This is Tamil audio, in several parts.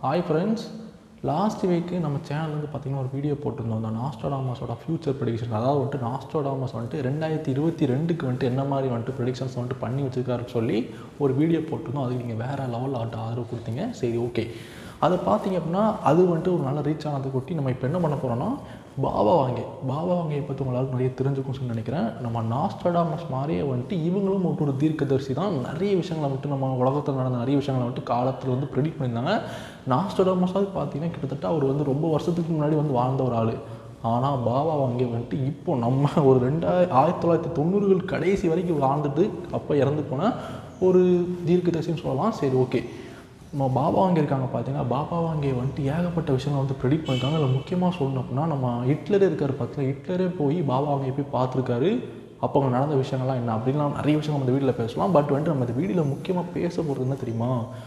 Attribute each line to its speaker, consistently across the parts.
Speaker 1: ஹாய் ஃப்ரெண்ட்ஸ் லாஸ்ட் வீக்கு நம்ம சேனல் வந்து பார்த்திங்கன்னா ஒரு வீடியோ போட்டிருந்தோம் அந்த நாஸ்டோடாமஸோட ஃபியூச்சர் ப்ரெடிக்ஷன் அதாவது வந்துட்டு நாஸ்டோடாமஸ் வந்துட்டு ரெண்டாயிரத்தி இருபத்தி ரெண்டுக்கு வந்துட்டு என்ன மாதிரி வந்துட்டு ப்ரெடிக்ஷன்ஸ் வந்துட்டு பண்ணி வச்சிருக்காருன்னு சொல்லி ஒரு வீடியோ போட்டிருந்தோம் அதுக்கு நீங்கள் வேறு லெவலில் ஆட்ட ஆதரவு கொடுத்தீங்க சரி ஓகே அதை பார்த்தீங்க அப்படின்னா அது வந்துட்டு ஒரு நல்ல ரீச் ஆனதை கொட்டி நம்ம இப்போ என்ன பண்ண போகிறோம்னா பாபா வாங்கி பாபா வாங்கியை பற்றி உங்களால் நிறைய தெரிஞ்சுக்கும் சொல்லி நினைக்கிறேன் நம்ம நாஸ்டடாமஸ் மாதிரியே வந்துட்டு இவங்களும் வந்துட்டு ஒரு தீர்க்கதரிசி தான் நிறைய விஷயங்களை வந்துட்டு நம்ம உலகத்தில் நடந்த நிறைய விஷயங்களை வந்துட்டு காலத்தில் வந்து ப்ரெடிக்ட் பண்ணியிருந்தாங்க நாஸ்டடாமஸாவது பார்த்தீங்கன்னா கிட்டத்தட்ட அவர் வந்து ரொம்ப வருஷத்துக்கு முன்னாடி வந்து வாழ்ந்த ஒரு ஆள் ஆனால் பாபா வாங்கி வந்துட்டு இப்போ நம்ம ஒரு ரெண்டாயிர ஆயிரத்தி தொள்ளாயிரத்தி தொண்ணூறுகள் கடைசி வரைக்கும் வாழ்ந்துட்டு அப்போ இறந்து போன ஒரு தீர்க்கதரிசின்னு சொல்லலாம் சரி ஓகே நம்ம பாபா வாங்கி இருக்காங்க பார்த்தீங்கன்னா பாபா வாங்கி வந்துட்டு ஏகப்பட்ட விஷயங்கள் வந்து ப்ரெடிக்ட் பண்ணியிருக்காங்க அதில் முக்கியமாக சொல்லணும் அப்படின்னா நம்ம ஹிட்லரே இருக்கார் பார்த்தீங்கன்னா ஹிட்லரே போய் பாபா வாங்கி போய் பார்த்துருக்காரு அப்போ அங்கே நடந்த விஷயங்கள்லாம் என்ன அப்படின்லாம் நிறைய விஷயம் நம்ம இந்த வீடியோவில் பேசலாம் பட் வந்துட்டு நம்ம இந்த வீடியோவில் முக்கியமாக பேச போகிறது என்ன தெரியுமா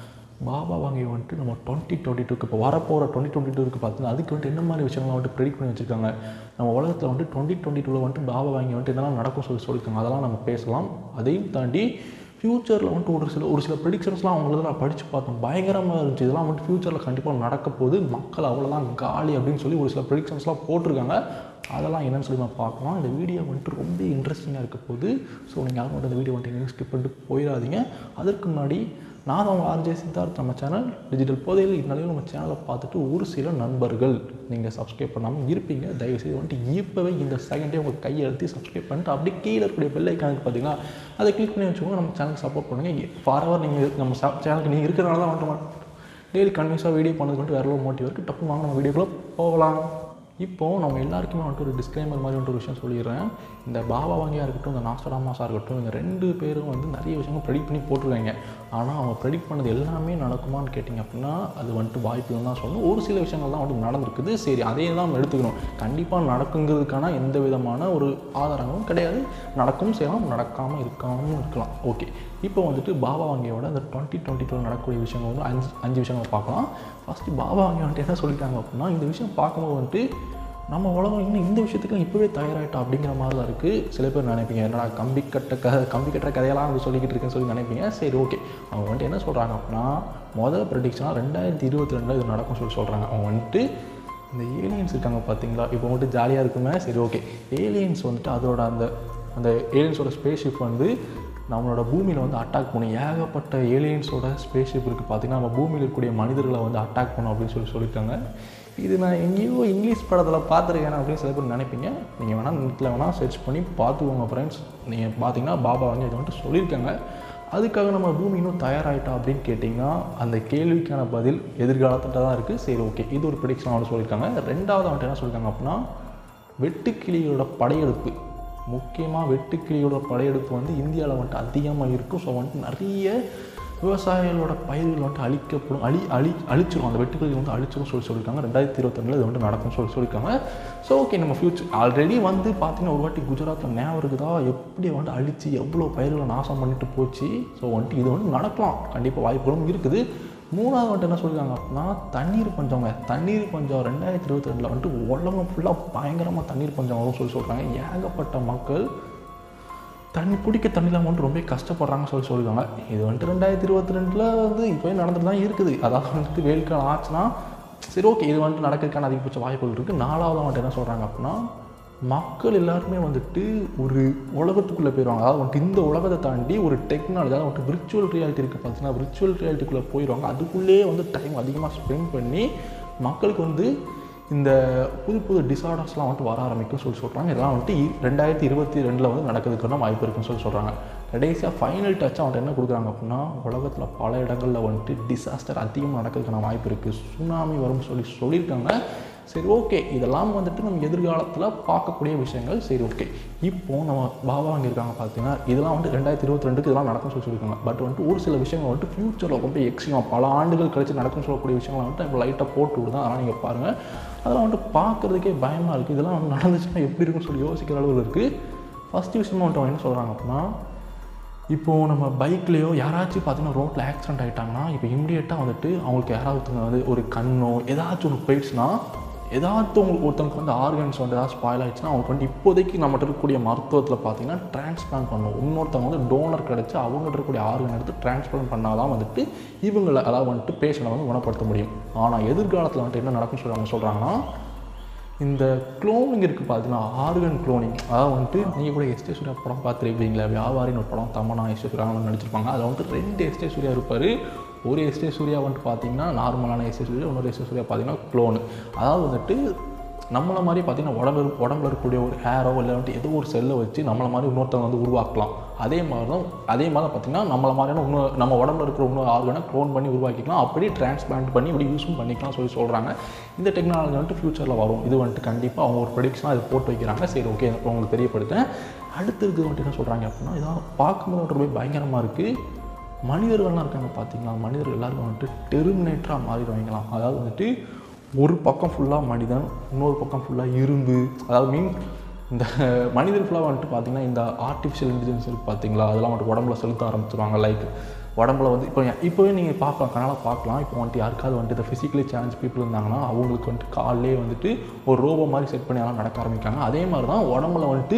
Speaker 1: பாபா வாங்கி வந்துட்டு நம்ம டுவெண்ட்டி டுவெண்ட்டி டூக்கு இப்போ வரப்போகிற டுவெண்ட்டி டுவெண்ட்டி டூக்கு பார்த்தீங்கன்னா அதுக்கு வந்துட்டு என்ன மாதிரி விஷயங்கள்லாம் வந்துட்டு ப்ரெடிக்ட் பண்ணி வச்சுருக்காங்க நம்ம உலகத்தில் வந்துட்டு டுவெண்ட்டி டுவெண்ட்டி டூவில் வந்துட்டு பாபா வாங்கி வந்துட்டு என்னெல்லாம் நடக்கும் சொல்லி சொல்லியிருக்காங்க அதெல்லாம் நம்ம பேசலாம் அதையும் தாண்டி ஃப்யூச்சரில் வந்துட்டு ஒரு சில ஒரு சில ப்ரிடிக்ஷன்ஸ்லாம் அவங்களது நான் படித்து பார்த்தோம் பயங்கரமாக இருந்துச்சு இதெல்லாம் வந்துட்டு ஃப்யூச்சரில் கண்டிப்பாக நடக்க போகுது மக்கள் அவ்வளோதான் காலி அப்படின்னு சொல்லி ஒரு சில ப்ரிடிக்ஷன்ஸ்லாம் போட்டிருக்காங்க அதெல்லாம் என்னன்னு சொல்லி நான் பார்க்கலாம் இந்த வீடியோ வந்துட்டு ரொம்ப இன்ட்ரெஸ்டிங்காக இருக்க போகுது ஸோ நீங்கள் யாரும் வந்துட்டு இந்த வீடியோ வந்துட்டு ஸ்கிப் பண்ணிட்டு போயிடாதீங்க அதற்கு முன்னாடி நான் உங்கள் ஆர்ஜே சித்தார்த் நம்ம சேனல் டிஜிட்டல் போதையில் இருந்தாலும் நம்ம சேனலை பார்த்துட்டு ஒரு சில நண்பர்கள் நீங்கள் சப்ஸ்கிரைப் பண்ணாமல் இருப்பீங்க தயவுசெய்து வந்துட்டு இப்போவே இந்த செகண்டே உங்கள் கையை எடுத்து சப்ஸ்கிரைப் பண்ணிட்டு அப்படியே கீழே இருக்கக்கூடிய பெல் ஐக்கானுக்கு பார்த்தீங்கன்னா அதை கிளிக் பண்ணி வச்சுக்கோங்க நம்ம சேனலுக்கு சப்போர்ட் பண்ணுங்கள் ஃபாரவர் நீங்கள் நம்ம சேனலுக்கு நீங்கள் இருக்கிறனால தான் வந்துட்டு டெய்லி கன்வியூஸாக வீடியோ பண்ணதுக்கு வந்துட்டு வேறு மோட்டிவ் இருக்குது டப்பு வாங்க நம்ம வீடியோக்குள்ளே போகலாம் இப்போது நம்ம எல்லாருக்குமே வந்துட்டு ஒரு டிஸ்க்ளைமர் மாதிரி வந்துட்டு ஒரு விஷயம் சொல்லிடுறேன் இந்த பாபா வாங்கியாக இருக்கட்டும் இந்த நாஸ்டடாமாஸாக இருக்கட்டும் இந்த ரெண்டு பேரும் வந்து நிறைய விஷயங்கள் ப்ரெடிக்ட் பண்ணி போட்டிருக்காங்க ஆனால் அவங்க ப்ரெடிக்ட் பண்ணது எல்லாமே நடக்குமான்னு கேட்டிங்க அப்படின்னா அது வந்துட்டு வாய்ப்புகள் தான் சொல்லணும் ஒரு சில விஷயங்கள் தான் வந்துட்டு நடந்திருக்குது சரி அதே தான் நம்ம எடுத்துக்கணும் கண்டிப்பாக நடக்குங்கிறதுக்கான எந்த விதமான ஒரு ஆதாரங்களும் கிடையாது நடக்கும் செய்யலாம் நடக்காமல் இருக்காமல் இருக்கலாம் ஓகே இப்போ வந்துட்டு பாபா வாங்கியோட அந்த டுவெண்ட்டி டுவெண்ட்டி டூ நடக்கக்கூடிய விஷயங்கள் வந்து அஞ்சு அஞ்சு விஷயங்கள் பார்க்கலாம் ஃபஸ்ட்டு பாபா வாங்கி வந்துட்டு என்ன சொல்லிட்டாங்க அப்படின்னா இந்த விஷயம் பார்க்கும்போது வந்துட்டு நம்ம உலகம் இன்னும் இந்த விஷயத்துக்கு இப்போவே தயாராகிட்டோம் அப்படிங்கிற மாதிரி தான் இருக்குது சில பேர் நினைப்பீங்க என்னடா கம்பி கட்ட க கம்பி கட்டுற கதையெல்லாம் வந்து சொல்லிக்கிட்டு இருக்கேன்னு சொல்லி நினைப்பீங்க சரி ஓகே அவங்க வந்துட்டு என்ன சொல்கிறாங்க அப்படின்னா முதல் ப்ரெடிக்ஷனாக ரெண்டாயிரத்தி இருபத்தி ரெண்டில் இது நடக்கும் சொல்லி சொல்கிறாங்க அவங்க வந்துட்டு இந்த ஏலியன்ஸ் இருக்காங்க பார்த்தீங்களா இப்போ வந்துட்டு ஜாலியாக இருக்குமே சரி ஓகே ஏலியன்ஸ் வந்துட்டு அதோட அந்த அந்த ஏலியன்ஸோட ஸ்பேஸ் ஷிப் வந்து நம்மளோட பூமியில் வந்து அட்டாக் பண்ணும் ஏகப்பட்ட ஏலியன்ஸோட ஸ்பேஸ் ஷிப் இருக்குது பார்த்திங்கன்னா நம்ம பூமியில் இருக்கக்கூடிய மனிதர்களை வந்து அட்டாக் பண்ணும் அப்படின்னு சொல்லி சொல்லியிருக்காங்க இது நான் எங்கேயோ இங்கிலீஷ் படத்தில் பார்த்துருக்கேன் அப்படின்னு சில பேர் நினைப்பீங்க நீங்கள் வேணால் நெட்டில் வேணால் சர்ச் பண்ணி பார்த்துக்கோங்க ஃப்ரெண்ட்ஸ் நீங்கள் பார்த்தீங்கன்னா பாபா வந்து இதை வந்துட்டு சொல்லியிருக்காங்க அதுக்காக நம்ம பூமி இன்னும் தயாராகிட்டா அப்படின்னு கேட்டிங்கன்னா அந்த கேள்விக்கான பதில் எதிர்காலத்தில் தான் இருக்குது சரி ஓகே இது ஒரு ப்ரிடிக்ஷன் அவனு சொல்லியிருக்காங்க ரெண்டாவது அவன்ட்டு என்ன சொல்லியிருக்காங்க அப்படின்னா வெட்டுக்கிளியோட படையெடுப்பு முக்கியமாக வெட்டுக்கிளியோட படையெடுப்பு வந்து இந்தியாவில் வந்துட்டு அதிகமாக இருக்கும் ஸோ வந்துட்டு நிறைய விவசாயிகளோட பயிர்கள் வந்துட்டு அழிக்கப்படும் அழி அழி அழிச்சிரும் அந்த வெட்டுக்கிளி வந்து அழிச்சிரும் சொல்லி சொல்லியிருக்காங்க ரெண்டாயிரத்தி இருபத்தொன்னில் இது வந்துட்டு நடக்கும்னு சொல்லி சொல்லியிருக்காங்க ஸோ ஓகே நம்ம ஃபியூச்சர் ஆல்ரெடி வந்து பார்த்தீங்கன்னா ஒரு வாட்டி குஜராத்தில் ஞாபகம் இருக்குதா எப்படி வந்துட்டு அழித்து எவ்வளோ பயிர்களை நாசம் பண்ணிட்டு போச்சு ஸோ வந்துட்டு இது வந்து நடக்கலாம் கண்டிப்பாக வாய்ப்புகளும் இருக்குது மூணாவது வந்துட்டு என்ன சொல்லியிருக்காங்க அப்படின்னா தண்ணீர் பஞ்சங்க தண்ணீர் பஞ்சம் ரெண்டாயிரத்தி இருபத்தி ரெண்டில் வந்துட்டு உலகம் ஃபுல்லாக பயங்கரமாக தண்ணீர் பஞ்சம் வரும்னு சொல்லி சொல்கிறாங்க ஏகப்பட்ட மக்கள் தண்ணி குடிக்க தண்ணியில் வந்துட்டு ரொம்ப கஷ்டப்படுறாங்கன்னு சொல்லி சொல்லியிருக்காங்க இது வந்துட்டு ரெண்டாயிரத்தி இருபத்தி ரெண்டில் வந்து இப்போயே நடந்துட்டு தான் இருக்குது அதாவது வந்துட்டு வெயில் காலம் ஆச்சுன்னா சரி ஓகே இது வந்துட்டு நடக்கிறதுக்கான அதிகபட்ச வாய்ப்புகள் இருக்குது நாலாவது வந்துட்டு என்ன சொல்கிறாங்க அப்படின்னா மக்கள் எல்லாருமே வந்துட்டு ஒரு உலகத்துக்குள்ளே போயிடுவாங்க அதாவது வந்துட்டு இந்த உலகத்தை தாண்டி ஒரு டெக்னாலஜி அதாவது வந்துட்டு விர்ச்சுவல் ரியாலிட்டி இருக்குது பார்த்தீங்கன்னா விர்ச்சுவல் ரியாலிட்டிக்குள்ளே போயிடுவாங்க அதுக்குள்ளேயே வந்து டைம் அதிகமாக ஸ்பெண்ட் பண்ணி மக்களுக்கு வந்து இந்த புது புது டிசார்டர்ஸ்லாம் வந்துட்டு வர ஆரம்பிக்கும் சொல்லி சொல்கிறாங்க இதெல்லாம் வந்துட்டு இ- ரெண்டாயிரத்தி இருபத்தி ரெண்டில் வந்து நடக்கிறதுக்கான வாய்ப்பு இருக்குன்னு சொல்லி சொல்கிறாங்க கடைசியாக ஃபைனல் டச் வந்துட்டு என்ன கொடுக்குறாங்க அப்படின்னா உலகத்தில் பல இடங்களில் வந்துட்டு டிசாஸ்டர் அதிகமாக நடக்கிறதுக்கான வாய்ப்பு இருக்குது சுனாமி வரும்னு சொல்லி சொல்லியிருக்காங்க சரி ஓகே இதெல்லாம் வந்துட்டு நம்ம எதிர்காலத்தில் பார்க்கக்கூடிய விஷயங்கள் சரி ஓகே இப்போ நம்ம பாபா அங்கே இருக்காங்க பார்த்தீங்கன்னா இதெல்லாம் வந்து ரெண்டாயிரத்தி இருபத்தி ரெண்டுக்கு இதெல்லாம் நடக்கும்னு சொல்லி சொல்லியிருக்காங்க பட் வந்துட்டு ஒரு சில விஷயங்கள் வந்துட்டு ஃப்யூச்சரில் ரொம்ப எக்ஸ்ட்ரீமாக பல ஆண்டுகள் கழிச்சு நடக்கும்னு சொல்லக்கூடிய விஷயங்களை வந்துட்டு இப்போ லைட்டாக போட்டு விடுதான் அதெல்லாம் நீங்கள் பாருங்கள் அதெல்லாம் வந்துட்டு பார்க்குறதுக்கே பயமாக இருக்குது இதெல்லாம் வந்து நடந்துச்சுன்னா எப்படி இருக்கும்னு சொல்லி யோசிக்கிற அளவில் இருக்குது ஃபஸ்ட்டு விஷயமா வந்துட்டு அவங்க என்ன சொல்கிறாங்க அப்படின்னா இப்போது நம்ம பைக்லேயோ யாராச்சும் பார்த்தீங்கன்னா ரோட்டில் ஆக்சிடென்ட் ஆகிட்டாங்கன்னா இப்போ இம்மிடியேட்டாக வந்துட்டு அவங்களுக்கு யாராவது ஒருத்தங்க வந்து ஒரு கண்ணோ ஏதாச்சும் ஒன்று போயிடுச்சுன்னா ஏதாவது உங்களுக்கு ஒருத்தவங்களுக்கு வந்து ஆர்கன்ஸ் வந்து ஏதாவது ஸ்பாயில் ஆயிடுச்சுன்னா அவங்களுக்கு வந்து இப்போதைக்கு நம்மகிட்ட இருக்கக்கூடிய மருத்துவத்தில் பார்த்தீங்கன்னா டிரான்ஸ்பிளான்ட் பண்ணணும் இன்னொருத்தவங்க வந்து டோனர் கிடச்சி அவங்ககிட்ட இருக்கக்கூடிய ஆர்கன் எடுத்து டிரான்ஸ்பிளான்ட் பண்ணால் தான் வந்துட்டு இவங்களை அதாவது வந்துட்டு பேஷண்ட்டை வந்து குணப்படுத்த முடியும் ஆனால் எதிர்காலத்தில் வந்துட்டு என்ன நடக்கும்னு சொல்லி அவங்க சொல்கிறாங்கன்னா இந்த குளோனிங் இருக்குது பார்த்தீங்கன்னா ஆர்கன் குளோனிங் அதாவது வந்துட்டு நீங்கள் கூட எஸ்டே சூர்யா படம் பார்த்துருப்பீங்களா வியாபாரின்னு ஒரு படம் தமனா எஸ்டே சூர்யா நடிச்சிருப்பாங்க அதில் வந்துட்டு ரெண்டு எஸ்டே சூர்யா இருப்பார் ஒரு எஸ்டே சூர்யா வந்துட்டு பார்த்தீங்கன்னா நார்மலான எஸ்டே சூர்யா இன்னொரு எஸ்டே சூர்யா பார்த்தீங்கன்னா க்ளோனு அதாவது வந்துட்டு நம்மளை மாதிரி பார்த்தீங்கன்னா உடம்பு உடம்புல இருக்கக்கூடிய ஒரு ஹேரோ இல்லை வந்துட்டு ஏதோ ஒரு செல்லை வச்சு நம்மளை மாதிரி இன்னொருத்தவங்க வந்து உருவாக்கலாம் அதே மாதிரி தான் அதே மாதிரி தான் பார்த்தீங்கன்னா நம்மளை மாதிரியான இன்னொரு நம்ம உடம்புல இருக்கிற இன்னொரு ஆர்கனை க்ளோன் பண்ணி உருவாக்கிக்கலாம் அப்படியே டிரான்ஸ்பிளான்ட் பண்ணி இப்படி யூஸும் பண்ணிக்கலாம் சொல்லி சொல்கிறாங்க இந்த டெக்னாலஜி வந்துட்டு ஃப்யூச்சரில் வரும் இது வந்துட்டு கண்டிப்பாக அவங்க ஒரு ப்ரெடிக்ஷனாக இது போட்டு வைக்கிறாங்க சரி ஓகே உங்களுக்கு தெரியப்படுத்தேன் அடுத்தது வந்துட்டு என்ன சொல்கிறாங்க அப்படின்னா இதெல்லாம் பார்க்கும்போது வந்துட்டு ரொம்ப பயங்கரமாக இருக்குது மனிதர்கள்லாம் இருக்காங்க பார்த்தீங்களா மனிதர்கள் எல்லாருக்கும் வந்துட்டு டெர்மினேட்டராக மாறிடுவாங்களாம் அதாவது வந்துட்டு ஒரு பக்கம் ஃபுல்லாக மனிதன் இன்னொரு பக்கம் ஃபுல்லாக இரும்பு அதாவது மீன் இந்த மனிதர் ஃபுல்லாக வந்துட்டு பார்த்தீங்கன்னா இந்த ஆர்டிஃபிஷியல் இன்டெலிஜென்ஸ் இருக்குது பார்த்தீங்களா அதெல்லாம் வந்துட்டு உடம்புல செலுத்த ஆரம்பிச்சிருவாங்க லைக் உடம்புல வந்து இப்போ இப்போவே நீங்கள் பார்க்கலாம் கனால பார்க்கலாம் இப்போ வந்துட்டு யாருக்காவது வந்துட்டு இந்த ஃபிசிக்கலி சேலஞ்ச் பீப்புள் இருந்தாங்கன்னா அவங்களுக்கு வந்துட்டு காலையே வந்துட்டு ஒரு ரோபோ மாதிரி செட் பண்ணி அதெல்லாம் நடக்க ஆரம்பிக்காங்க அதே மாதிரி தான் உடம்புல வந்துட்டு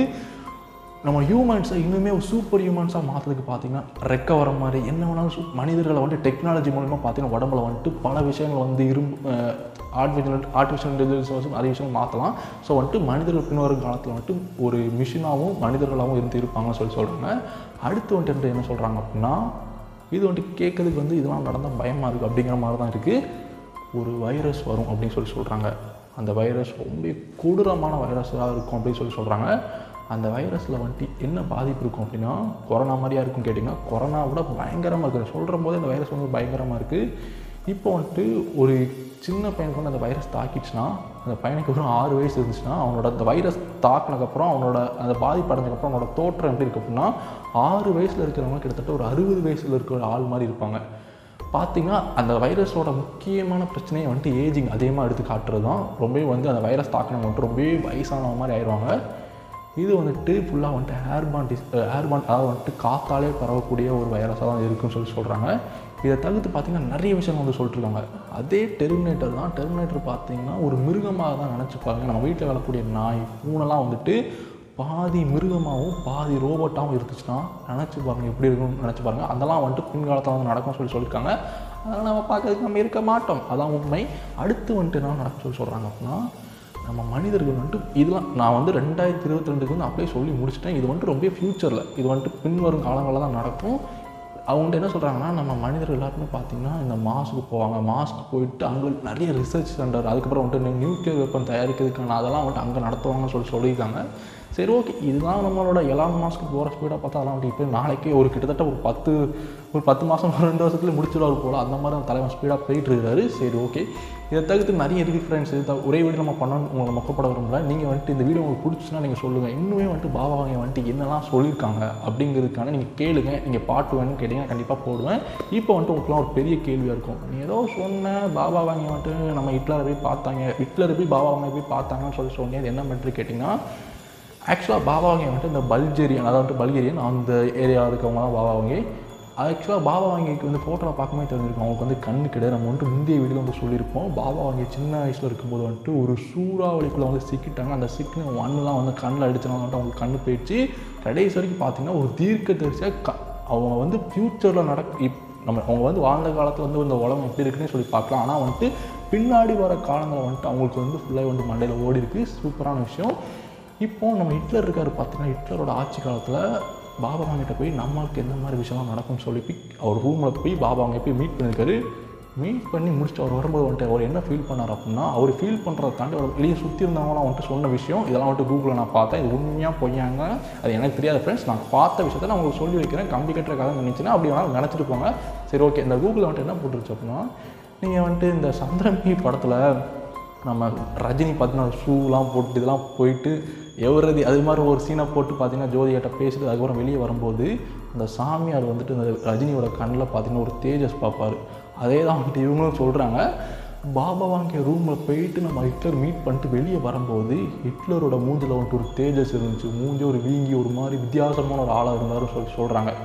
Speaker 1: நம்ம ஹியூமன்ஸை இன்னுமே ஒரு சூப்பர் ஹியூமன்ஸாக மாற்றுறதுக்கு பார்த்தீங்கன்னா ரெக்க வர மாதிரி என்ன வேணாலும் சு- மனிதர்களை வந்துட்டு டெக்னாலஜி மூலிமா பார்த்தீங்கன்னா உடம்புல வந்துட்டு பல விஷயங்கள் வந்து இரும்பு ஆர்டிஃபிஷியல் ஆர்டிஃபிஷியல் இன்டெலிஜென்ஸ் வச்சு நிறைய விஷயம் மாற்றலாம் ஸோ வந்துட்டு மனிதர்கள் பின்வரும் காலத்தில் வந்துட்டு ஒரு மிஷினாகவும் மனிதர்களாகவும் இருந்து இருப்பாங்கன்னு சொல்லி சொல்கிறாங்க அடுத்து வந்துட்டு என்ன சொல்கிறாங்க அப்படின்னா இது வந்துட்டு கேட்கறதுக்கு வந்து இதெல்லாம் நடந்தால் பயமாக இருக்குது அப்படிங்கிற மாதிரி தான் இருக்குது ஒரு வைரஸ் வரும் அப்படின்னு சொல்லி சொல்கிறாங்க அந்த வைரஸ் ரொம்ப கொடூரமான வைரஸாக இருக்கும் அப்படின்னு சொல்லி சொல்கிறாங்க அந்த வைரஸில் வந்துட்டு என்ன பாதிப்பு இருக்கும் அப்படின்னா கொரோனா மாதிரியா இருக்கும் கேட்டிங்கன்னா கொரோனா விட பயங்கரமாக இருக்குது சொல்கிற போதே அந்த வைரஸ் வந்து பயங்கரமாக இருக்குது இப்போ வந்துட்டு ஒரு சின்ன பையனுக்கு வந்து அந்த வைரஸ் தாக்கிடுச்சுன்னா அந்த பையனுக்கு ஒரு ஆறு வயசு இருந்துச்சுன்னா அவனோட அந்த வைரஸ் தாக்கினதுக்கப்புறம் அவனோட அந்த பாதிப்பு அடைஞ்சதுக்கப்புறம் அவனோட தோற்றம் எப்படி இருக்கு அப்படின்னா ஆறு வயசில் இருக்கிறவங்க கிட்டத்தட்ட ஒரு அறுபது வயசில் இருக்கிற ஆள் மாதிரி இருப்பாங்க பார்த்தீங்கன்னா அந்த வைரஸோட முக்கியமான பிரச்சனையை வந்துட்டு ஏஜிங் அதிகமாக எடுத்து காட்டுறது தான் ரொம்பவே வந்து அந்த வைரஸ் தாக்கினவங்க வந்துட்டு ரொம்பவே வயசானவங்க மாதிரி ஆயிடுவாங்க இது வந்துட்டு ஃபுல்லாக வந்துட்டு ஏர்பான் டிஸ் ஏர்பான் அதாவது வந்துட்டு காத்தாலே பரவக்கூடிய ஒரு வைரஸாக தான் இருக்குன்னு சொல்லி சொல்கிறாங்க இதை தவிர்த்து பார்த்தீங்கன்னா நிறைய விஷயங்கள் வந்து சொல்லிட்டுருக்காங்க அதே டெர்மினேட்டர் தான் டெர்மினேட்டர் பார்த்தீங்கன்னா ஒரு மிருகமாக தான் நினச்சி பாருங்க நம்ம வீட்டில் வளரக்கூடிய நாய் பூனைலாம் வந்துட்டு பாதி மிருகமாகவும் பாதி ரோபோட்டாகவும் இருந்துச்சுன்னா நினச்சி பாருங்கள் எப்படி இருக்கும்னு நினச்சி பாருங்கள் அதெல்லாம் வந்துட்டு பின்காலத்தில் வந்து நடக்கும்னு சொல்லி சொல்லியிருக்காங்க அதெல்லாம் நம்ம பார்க்கறதுக்கு நம்ம இருக்க மாட்டோம் அதான் உண்மை அடுத்து வந்துட்டு என்ன நடக்கும் சொல்லி சொல்கிறாங்க அப்படின்னா நம்ம மனிதர்கள் வந்துட்டு இதெல்லாம் நான் வந்து ரெண்டாயிரத்தி இருபத்தி ரெண்டுக்கு வந்து அப்படியே சொல்லி முடிச்சிட்டேன் இது வந்துட்டு ரொம்ப ஃப்யூச்சரில் இது வந்துட்டு பின்வரும் காலங்களில் தான் நடக்கும் அவங்க என்ன சொல்கிறாங்கன்னா நம்ம மனிதர்கள் எல்லாருமே பார்த்தீங்கன்னா இந்த மாஸ்க்கு போவாங்க மாஸ்க்கு போயிட்டு அங்கே நிறைய ரிசர்ச் சென்டர் அதுக்கப்புறம் வந்துட்டு நியூக்ளியர் வெப்பன் தயாரிக்கிறதுக்கான அதெல்லாம் வந்துட்டு அங்கே நடத்துவாங்கன்னு சொல்லி சொல்லியிருக்காங்க சரி ஓகே இதுதான் நம்மளோட எலான் மாஸ்க்கு போகிற ஸ்பீடாக பார்த்தா அதெல்லாம் வந்துட்டு இப்போ நாளைக்கே ஒரு கிட்டத்தட்ட ஒரு பத்து ஒரு பத்து மாதம் ரெண்டு வருஷத்துல முடிச்சிடுவார் போல் அந்த மாதிரி அந்த தலைவன் ஸ்பீடாக போயிட்டு இருக்காரு சரி ஓகே இதை தவிர்த்து நிறைய இருக்குது ஃப்ரெண்ட்ஸ் இது தவிர ஒரே வீடியோ நம்ம பண்ணணும் உங்களை மொக்கப்பட விரும்பல நீங்கள் வந்துட்டு இந்த வீடியோ உங்களுக்கு பிடிச்சுன்னா நீங்கள் சொல்லுங்கள் இன்னுமே வந்துட்டு பாபா வாங்க வந்துட்டு என்னெல்லாம் சொல்லியிருக்காங்க அப்படிங்கிறதுக்கான நீங்கள் கேளுங்க நீங்கள் பாட்டு வேணும்னு கேட்டிங்கன்னா கண்டிப்பாக போடுவேன் இப்போ வந்துட்டு உங்களுக்குலாம் ஒரு பெரிய கேள்வியாக இருக்கும் நீ ஏதோ சொன்ன பாபா வாங்கி வந்துட்டு நம்ம ஹிட்லரை போய் பார்த்தாங்க ஹிட்லரை போய் பாபா வாங்க போய் பார்த்தாங்கன்னு சொல்லி சொன்னீங்க அது என்ன மேட்ரு கேட்டிங்கன்னா ஆக்சுவலாக பாபாவங்க வந்துட்டு இந்த பல்ஜேரியன் அதாவது வந்துட்டு பல்கேரியன் அந்த ஏரியா இருக்கவங்களாம் பாபாவங்க ஆக்சுவலாக பாபா வாங்கிக்கு வந்து ஃபோட்டோவில் பார்க்குமே தெரிஞ்சிருக்கும் அவங்களுக்கு வந்து கண்ணு கிடையாது நம்ம வந்துட்டு முந்தைய வீடியோ வந்து சொல்லியிருப்போம் பாபா வாங்கி சின்ன வயசில் இருக்கும்போது வந்துட்டு ஒரு சூறாவளிக்குள்ளே வந்து சிக்கிட்டாங்க அந்த சிக்கின ஒன்றுலாம் வந்து கண்ணில் அடிச்சனால வந்துட்டு அவங்களுக்கு கண்ணு போயிடுச்சு கடைசி வரைக்கும் பார்த்தீங்கன்னா ஒரு தீர்க்க தரிசியாக க அவங்க வந்து ஃப்யூச்சரில் நடக்க இப் நம்ம அவங்க வந்து வாழ்ந்த காலத்தில் வந்து இந்த உலகம் எப்படி இருக்குன்னு சொல்லி பார்க்கலாம் ஆனால் வந்துட்டு பின்னாடி வர காலங்களில் வந்துட்டு அவங்களுக்கு வந்து ஃபுல்லாக வந்து மண்டையில் ஓடி இருக்கு சூப்பரான விஷயம் இப்போ நம்ம ஹிட்லர் இருக்கார் பார்த்தீங்கன்னா ஹிட்லரோட ஆட்சி காலத்தில் பாபா வாங்கிட்ட போய் நம்மளுக்கு எந்த மாதிரி விஷயம்லாம் நடக்கும்னு சொல்லி போய் அவர் ரூமில் போய் பாபா வாங்க போய் மீட் பண்ணியிருக்காரு மீட் பண்ணி முடிச்சுட்டு அவர் வரும்போது வந்துட்டு அவர் என்ன ஃபீல் பண்ணார் அப்படின்னா அவர் ஃபீல் பண்ணுறத தாண்டி அவர் வெளியே சுற்றி இருந்தவங்களாம் வந்துட்டு சொன்ன விஷயம் இதெல்லாம் வந்துட்டு கூகுளில் நான் பார்த்தேன் இது உண்மையாக பொய்யாங்க அது எனக்கு தெரியாத ஃப்ரெண்ட்ஸ் நான் பார்த்த விஷயத்த நான் உங்களுக்கு சொல்லி வைக்கிறேன் கம்பி கட்டுற கதை நினச்சின்னா அப்படி வேணாலும் நினச்சிட்டு போங்க சரி ஓகே இந்த கூகுளில் வந்துட்டு என்ன போட்டுருச்சு அப்படின்னா நீங்கள் வந்துட்டு இந்த சந்திரமி படத்தில் நம்ம ரஜினி பார்த்தீங்கன்னா ஷூலாம் போட்டு இதெல்லாம் போயிட்டு எவரதி அது மாதிரி ஒரு சீனை போட்டு பார்த்தீங்கன்னா ஜோதிகிட்ட பேசிட்டு அதுக்கப்புறம் வெளியே வரும்போது அந்த சாமியார் வந்துட்டு இந்த ரஜினியோட கண்ணில் பார்த்தீங்கன்னா ஒரு தேஜஸ் பார்ப்பார் அதே தான் வந்துட்டு இவங்களும் சொல்கிறாங்க பாபா வாங்கிய ரூமில் போயிட்டு நம்ம ஹிட்லர் மீட் பண்ணிட்டு வெளியே வரும்போது ஹிட்லரோட மூஞ்சில் வந்துட்டு ஒரு தேஜஸ் இருந்துச்சு மூஞ்சி ஒரு வீங்கி ஒரு மாதிரி வித்தியாசமான ஒரு ஆளாக இருந்தாருன்னு சொல்லி சொல்கிறாங்க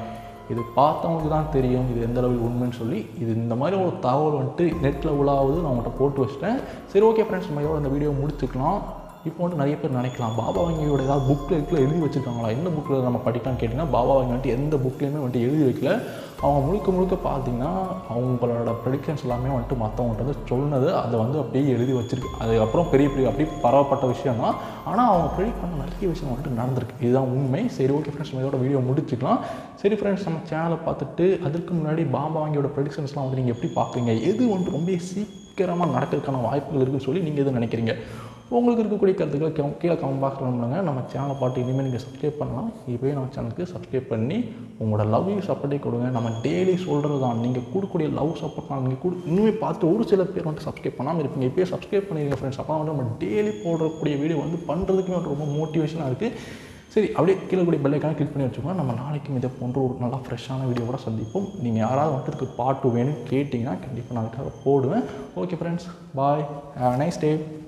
Speaker 1: இது பார்த்தவங்களுக்கு தான் தெரியும் இது எந்த அளவில் உண்மைன்னு சொல்லி இது இந்த மாதிரி ஒரு தகவல் வந்துட்டு நெட்டில் உலாவது நான் உங்கள்கிட்ட போட்டு வச்சிட்டேன் சரி ஓகே ஃப்ரெண்ட்ஸ் நம்ம இதோட இந்த வீடியோ முடிச்சுக்கலாம் இப்போ வந்து நிறைய பேர் நினைக்கலாம் பாபா வங்கியோட ஏதாவது புக்கில் இருக்குல்ல எழுதி வச்சுருக்காங்களா என்ன புக்கில் நம்ம படிக்கலாம்னு கேட்டிங்கன்னா பாபா வங்கி வந்துட்டு எந்த புக்லேயுமே வந்துட்டு எழுதி வைக்கல அவங்க முழுக்க முழுக்க பார்த்தீங்கன்னா அவங்களோட ப்ரெடிக்ஷன்ஸ் எல்லாமே வந்துட்டு மற்றவங்கள்ட்ட வந்து சொன்னது அதை வந்து அப்படியே எழுதி வச்சிருக்கு அதுக்கப்புறம் பெரிய பெரிய அப்படியே பரவப்பட்ட விஷயம் தான் ஆனால் அவங்க ப்ரெடிக்ட் பண்ண நிறைய விஷயம் வந்துட்டு நடந்திருக்கு இதுதான் உண்மை சரி ஓகே ஃப்ரெண்ட்ஸ் நம்ம இதோட வீடியோ முடிச்சுக்கலாம் சரி ஃப்ரெண்ட்ஸ் நம்ம சேனலை பார்த்துட்டு அதுக்கு முன்னாடி பாபா வங்கியோட ப்ரெடிக்ஷன்ஸ்லாம் வந்து நீங்கள் எப்படி பார்ப்பீங்க எது வந்துட்டு ரொம்ப சீக்கிரமாக நடக்கிறதுக்கான வாய்ப்புகள் இருக்குன்னு சொல்லி நீங்கள் எது நினைக்கிறீங்க உங்களுக்கு இருக்கக்கூடிய கருத்துக்களை கீழே- கீழே கமெண்ட் பாக்ஸில் பண்ணுங்க நம்ம சேனலை பார்த்து இனிமேல் நீங்கள் சப்ஸ்கிரைப் பண்ணலாம் இப்போயே நம்ம சேனலுக்கு சப்ஸ்கிரைப் பண்ணி உங்களோட லவ் யூ சப்போர்ட்டே கொடுங்க நம்ம டெய்லி சொல்கிறது தான் நீங்கள் கொடுக்கக்கூடிய லவ் சப்போர்ட் தான் நீங்கள் கொடு இன்னுமே பார்த்து ஒரு சில பேர் வந்துட்டு சப்ஸ்கிரைப் பண்ணாமல் இருப்பீங்க இப்போயே சப்ஸ்கிரைப் பண்ணிடுங்க ஃப்ரெண்ட்ஸ் அப்போ வந்து நம்ம டெய்லி போடக்கூடிய வீடியோ வந்து பண்ணுறதுக்குமே வந்து ரொம்ப மோட்டிவேஷனாக இருக்குது சரி அப்படியே கீழே கூடிய பெல்லைக்கான கிளிக் பண்ணி வச்சுக்கோங்க நம்ம நாளைக்கும் இதை போன்ற ஒரு நல்லா ஃப்ரெஷ்ஷான வீடியோவோட சந்திப்போம் நீங்கள் யாராவது வந்துட்டு இதுக்கு பாட்டு வேணும்னு கேட்டிங்கன்னா கண்டிப்பாக நான் அதுக்காக போடுவேன் ஓகே ஃப்ரெண்ட்ஸ் பாய் நைஸ் டே